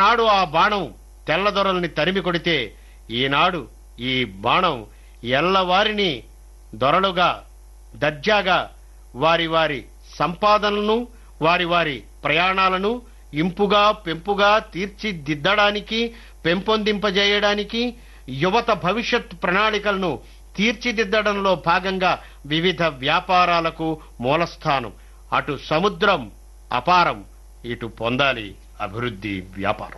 ఆనాడు ఆ బాణం తెల్లదొరల్ని తరిమి కొడితే ఈనాడు ఈ బాణం ఎల్లవారిని దొరలుగా దర్జాగా వారి వారి సంపాదనలను వారి వారి ప్రయాణాలను ఇంపుగా పెంపుగా తీర్చిదిద్దడానికి పెంపొందింపజేయడానికి యువత భవిష్యత్ ప్రణాళికలను తీర్చిదిద్దడంలో భాగంగా వివిధ వ్యాపారాలకు మూలస్థానం అటు సముద్రం అపారం ఇటు పొందాలి అభివృద్ధి వ్యాపారం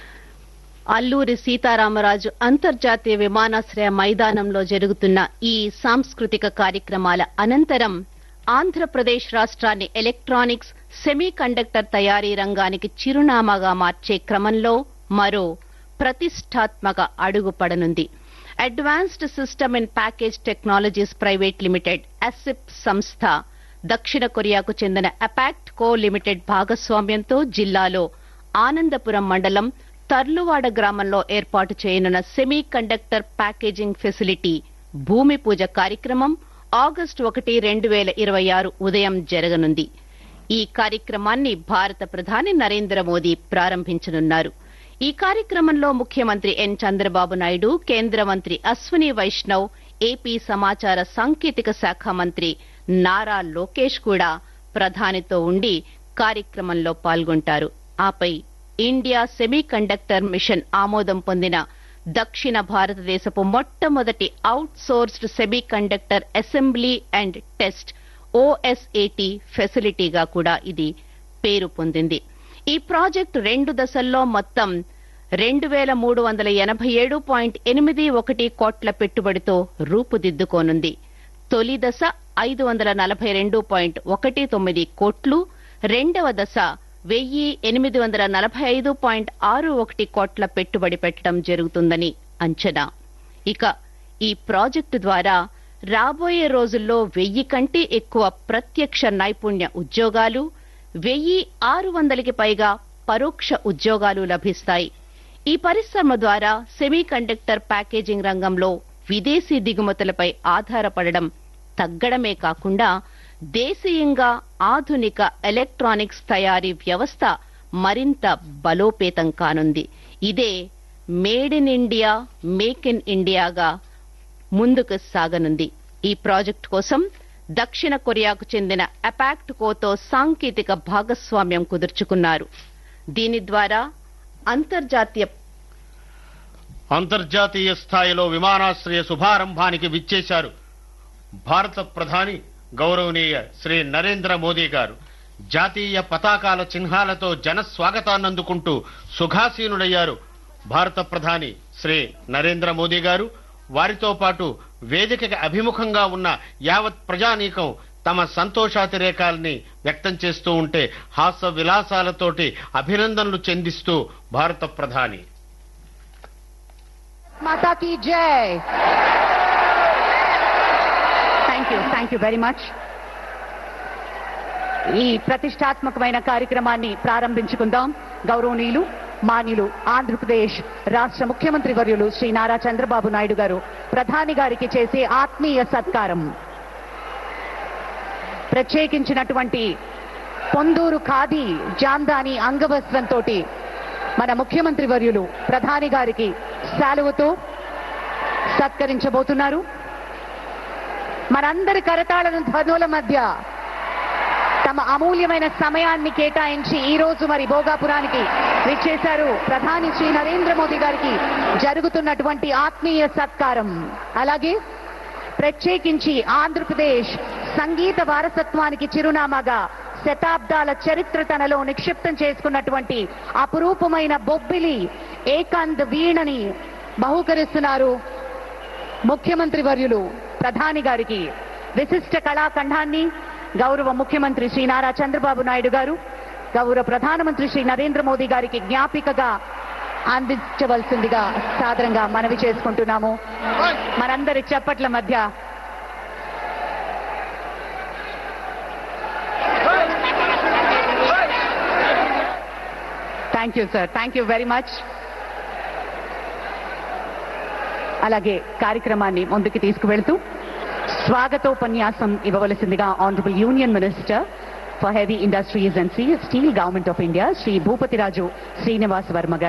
అల్లూరి సీతారామరాజు అంతర్జాతీయ విమానాశ్రయ మైదానంలో జరుగుతున్న ఈ సాంస్కృతిక కార్యక్రమాల అనంతరం ఆంధ్రప్రదేశ్ రాష్ట్రాన్ని ఎలక్ట్రానిక్స్ సెమీ కండక్టర్ తయారీ రంగానికి చిరునామాగా మార్చే క్రమంలో మరో ప్రతిష్టాత్మక అడుగు పడనుంది advanced system and package technologies private limited ASIP సంస్థ దక్షిణ కొరియాకు చెందిన అపాక్ట్ కో లిమిటెడ్ భాగస్వామ్యంతో జిల్లాలో ఆనందపురం మండలం తర్లువాడ గ్రామంలో ఏర్పాటు చేయనున్న సెమీ కండక్టర్ ప్యాకేజింగ్ ఫెసిలిటీ భూమి పూజ కార్యక్రమం ఆగస్టు ఒకటి రెండు వేల ఇరవై ఆరు ఉదయం జరగనుంది ఈ కార్యక్రమాన్ని భారత ప్రధాని నరేంద్ర మోదీ ప్రారంభించనున్నారు ఈ కార్యక్రమంలో ముఖ్యమంత్రి ఎన్ చంద్రబాబు నాయుడు కేంద్ర మంత్రి అశ్విని వైష్ణవ్ ఏపీ సమాచార సాంకేతిక శాఖ మంత్రి నారా లోకేష్ కూడా ప్రధానితో ఉండి కార్యక్రమంలో పాల్గొంటారు ఆపై ఇండియా సెమీ కండక్టర్ మిషన్ ఆమోదం పొందిన దక్షిణ భారతదేశపు మొట్టమొదటి outsourced semiconductor assembly and test O S A T ఫెసిలిటీగా కూడా ఇది పేరు పొందింది ఈ ప్రాజెక్టు రెండు దశల్లో మొత్తం రెండు వేల మూడు వందల ఎనభై ఏడు పాయింట్ ఎనిమిది ఒకటి కోట్ల పెట్టుబడితో రూపుదిద్దుకోనుంది తొలి దశ ఐదు వందల నలభై రెండు పాయింట్ ఒకటి తొమ్మిది కోట్లు రెండవ దశ వెయ్యి ఎనిమిది వందల నలభై ఐదు పాయింట్ ఆరు ఒకటి కోట్ల పెట్టుబడి పెట్టడం జరుగుతుందని అంచనా ఇక ఈ ప్రాజెక్టు ద్వారా రాబోయే రోజుల్లో వెయ్యి కంటే ఎక్కువ ప్రత్యక్ష నైపుణ్య ఉద్యోగాలు వెయ్యి ఆరు వందలకి పైగా పరోక్ష ఉద్యోగాలు లభిస్తాయి ఈ పరిశ్రమ ద్వారా సెమీ కండక్టర్ ప్యాకేజింగ్ రంగంలో విదేశీ దిగుమతులపై ఆధారపడడం తగ్గడమే కాకుండా దేశీయంగా ఆధునిక ఎలక్ట్రానిక్స్ తయారీ వ్యవస్థ మరింత బలోపేతం కానుంది ఇదే made in India make in ఇండియాగా ముందుకు సాగనుంది ఈ ప్రాజెక్టు కోసం దక్షిణ కొరియాకు చెందిన అపాక్ట్ కోతో సాంకేతిక భాగస్వామ్యం కుదుర్చుకున్నారు దీని ద్వారా అంతర్జాతీయ అంతర్జాతీయ స్థాయిలో విమానాశ్రయ శుభారంభానికి విచ్చేశారు భారత ప్రధాని గౌరవనీయ శ్రీ నరేంద్ర మోదీ గారు జాతీయ పతాకాల చిహ్నాలతో జన స్వాగతాన్నందుకుంటూ సుఖాసీనుడయ్యారు భారత ప్రధాని శ్రీ నరేంద్ర మోదీ గారు వారితో పాటు వేదికకి అభిముఖంగా ఉన్న యావత్ ప్రజానీకం తమ సంతోషాతిరేకాల్ని వ్యక్తం చేస్తూ ఉంటే హాస్య విలాసాలతోటి అభినందనలు చెందిస్తూ భారత ప్రధాని माता की जय thank you thank you very much ఈ ప్రతిష్టాత్మకమైన కార్యక్రమాన్ని ప్రారంభించుకుందాం గౌరవనీయులు మాన్యులు ఆంధ్రప్రదేశ్ రాష్ట్ర ముఖ్యమంత్రి వర్యులు శ్రీ నారా చంద్రబాబు నాయుడు గారు ప్రధాని గారికి చేసే ఆత్మీయ సత్కారం ప్రత్యేకించినటువంటి పొందూరు ఖాదీ జాందాని అంగవస్త్రంతో మన ముఖ్యమంత్రి వర్యులు ప్రధాని గారికి శాలువతో సత్కరించబోతున్నారు మనందరి కరతాళన ధ్వనుల మధ్య తమ అమూల్యమైన సమయాన్ని కేటాయించి ఈ రోజు మరి భోగాపురానికి విచ్చేశారు ప్రధాని శ్రీ నరేంద్ర మోదీ గారికి జరుగుతున్నటువంటి ఆత్మీయ సత్కారం అలాగే ప్రత్యేకించి ఆంధ్రప్రదేశ్ సంగీత వారసత్వానికి చిరునామాగా శతాబ్దాల చరిత్ర తనలో నిక్షిప్తం చేసుకున్నటువంటి అపురూపమైన బొబ్బిలి ఏకాంత్ వీణని బహూకరిస్తున్నారు ముఖ్యమంత్రి వర్యులు ప్రధాని గారికి విశిష్ట కళాఖండాన్ని గౌరవ ముఖ్యమంత్రి శ్రీ నారా చంద్రబాబు నాయుడు గారు గౌరవ ప్రధానమంత్రి శ్రీ నరేంద్ర మోదీ గారికి జ్ఞాపికగా అందించవలసిందిగా సాదరంగా మనవి చేసుకుంటున్నాము మనందరి చప్పట్ల మధ్య thank you sir thank you very much అలాగే కార్యక్రమాన్ని ముందుకు తీసుకువెళ్తూ స్వాగతోపన్యాసం ఇవ్వవలసిందిగా honourable union minister for heavy industries and steel government of India Shri Bhupathiraju Srinivas Varma గారు